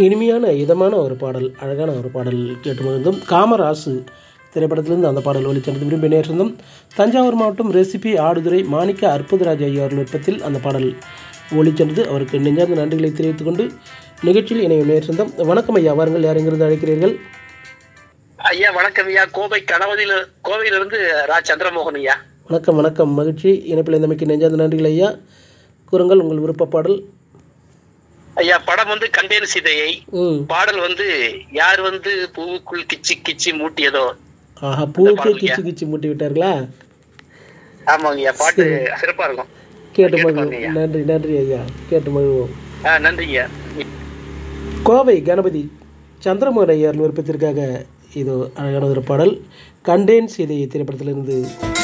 இனிமையான இதமான ஒரு பாடல் அழகான ஒரு பாடல் கேட்டு மகிழ்ந்தோம் காமராசு திரைப்படத்திலிருந்து அந்த பாடல் ஒளிச்சென்றது விரும்பி நேர்ந்தோம் தஞ்சாவூர் மாவட்டம் ரெசிபி ஆடுதுறை மாணிக்க அற்புதராஜ் ஐயா அவர்கள் விருப்பத்தில் அந்த பாடல் ஒளிச்சென்றது அவருக்கு நெஞ்சார்ந்த நன்றிகளை தெரிவித்துக் கொண்டு நிகழ்ச்சியில் இணையும் நேர்ந்தோம் வணக்கம் ஐயா வாருங்கள் யார் எங்கிருந்து அழைக்கிறீர்கள் ஐயா வணக்கம் ஐயா கோவை கணவதியில கோவையிலிருந்து ரா சந்திரமோகன் ஐயா வணக்கம் வணக்கம் மகிழ்ச்சி இணைப்பில் இருந்தமைக்கு நெஞ்சார்ந்த நன்றிகள் ஐயா கூறுங்கள் உங்கள் விருப்ப பாடல் ஐயா படம் வந்து கண்டேன் சீதையை ம் பாடல் வந்து யார் வந்து பூவுக்குள் கிச்சி கிச்சி மூட்டியதோ ஆஹா பூக்கே பாடல் கிச்சு கிச்சு மூட்டி விட்டார்களா ஆமாங்க ஐயா பாட்டு சிறப்பா இருக்கும் கேட்டு கேட்டு மகிழ்வோம் பாருங்க ஐயா. நன்றி நன்றி ஐயா கேட்டு மகிழ்வோம் ஆ நன்றிங்க கோவை கணபதி சந்திரமோகன் ஐயார் விருப்பத்திற்காக இது அழகான ஒரு பாடல் கண்டேன் சீதையை திரைப்படத்திலிருந்து